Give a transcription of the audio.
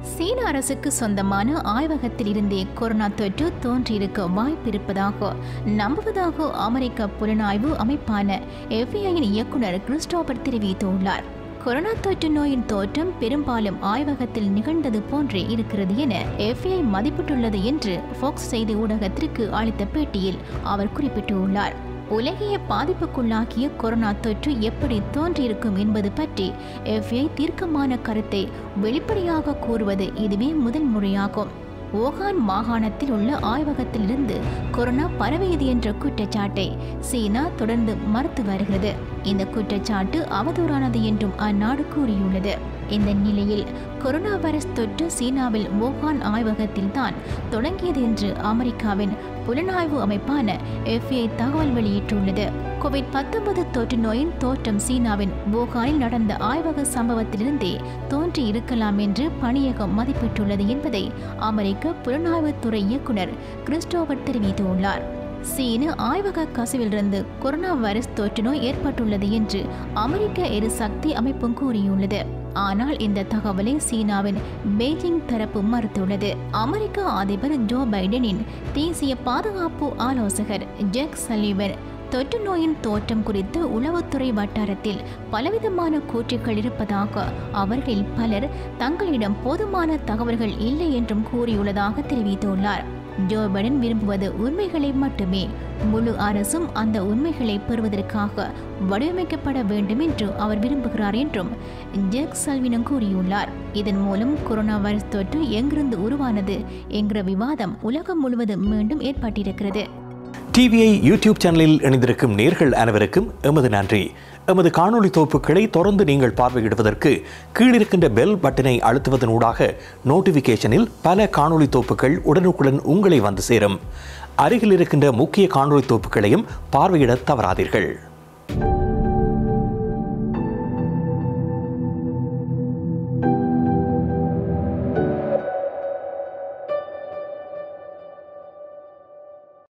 சீன அரசுக்கு சொந்தமான ஆய்வகத்தில் இருந்தே கொரோனா தொற்று தோன்றியிருக்க வாய்ப்பிருப்பதாக நம்புவதாக அமெரிக்க புலனாய்வு அமைப்பான எஃபிஐயின் இயக்குனர் கிறிஸ்டோபர் தெரிவித்துள்ளார் கொரோனா தொற்று நோயின் தோற்றம் பெரும்பாலும் ஆய்வகத்தில் நிகழ்ந்தது போன்றே இருக்கிறது என எஃபிஐ மதிப்பிட்டுள்ளது என்று ஃபாக்ஸ் செய்தி ஊடகத்திற்கு அளித்த பேட்டியில் அவர் குறிப்பிட்டுள்ளார் உலகையே பாதிப்புக்குள்ளாக்கிய கொரோனா தொற்று எப்படி தோன்றியிருக்கும் என்பது பற்றி எஃப்ஐ தீர்க்கமான கருத்தை வெளிப்படையாக கூறுவது இதுவே முதல் முறையாகும் ஓகான் மாகாணத்தில் உள்ள ஆய்வகத்திலிருந்து கொரோனா பரவியது என்ற குற்றச்சாட்டை சீனா தொடர்ந்து மறுத்து வருகிறது இந்த குற்றச்சாட்டு அவதூறானது என்றும் அந்நாடு கூறியுள்ளது இந்த நிலையில் கொரோனா வைரஸ் தொற்று சீனாவில் வோகான் ஆய்வகத்தில் தான் தொடங்கியது என்று அமெரிக்காவின் புலனாய்வு அமைப்பான எஃப்ஏ தகவல் வெளியிட்டுள்ளது கோவிட் பத்தொன்பது தொற்று நோயின் தோற்றம் சீனாவின் வோகானில் நடந்த ஆய்வக சம்பவத்திலிருந்தே தோன்றி இருக்கலாம் என்று பணியகம் மதிப்பிட்டுள்ளது என்பதை அமெரிக்க புலனாய்வுத்துறை இயக்குனர் கிறிஸ்டோபர் தெரிவித்துள்ளார் சீன ஆய்வக கசிவிலிருந்து கொரோனா வைரஸ் தொற்று நோய் ஏற்பட்டுள்ளது என்று அமெரிக்க எரிசக்தி அமைப்பும் கூறியுள்ளது ஆனால் இந்த தகவலை சீனாவின் பெய்ஜிங் தரப்பு மறுத்துள்ளது அமெரிக்க அதிபர் ஜோ பைடனின் தேசிய பாதுகாப்பு ஆலோசகர் ஜெக் சலிவர் தொற்று நோயின் தோற்றம் குறித்து உளவுத்துறை வட்டாரத்தில் பலவிதமான கூற்றுகள் இருப்பதாக அவர்களில் பலர் தங்களிடம் போதுமான தகவல்கள் இல்லை என்றும் கூறியுள்ளதாக தெரிவித்துள்ளார் ஜோ பைடன் விரும்புவது உண்மைகளை மட்டுமே முழு அரசும் அந்த உண்மைகளை பெறுவதற்காக வடிவமைக்கப்பட வேண்டும் என்று அவர் விரும்புகிறார் என்றும் ஜெக் சல்வினம் கூறியுள்ளார் இதன் மூலம் கொரோனா வைரஸ் தொற்று எங்கிருந்து உருவானது என்கிற விவாதம் உலகம் முழுவதும் மீண்டும் ஏற்பட்டிருக்கிறது டிவிஐ யூடியூப் சேனலில் இணைந்திருக்கும் நேர்கள் அனைவருக்கும் எமது நன்றி எமது காணொளி தொகுப்புகளை தொடர்ந்து நீங்கள் பார்வையிடுவதற்கு கீழிருக்கின்ற பெல் பட்டனை அழுத்துவதனூடாக நோட்டிஃபிகேஷனில் பல காணொளி தொகுப்புகள் உடனுக்குடன் உங்களை வந்து சேரும் அருகில் இருக்கின்ற முக்கிய காணொளி தொகுப்புகளையும் பார்வையிட தவறாதீர்கள்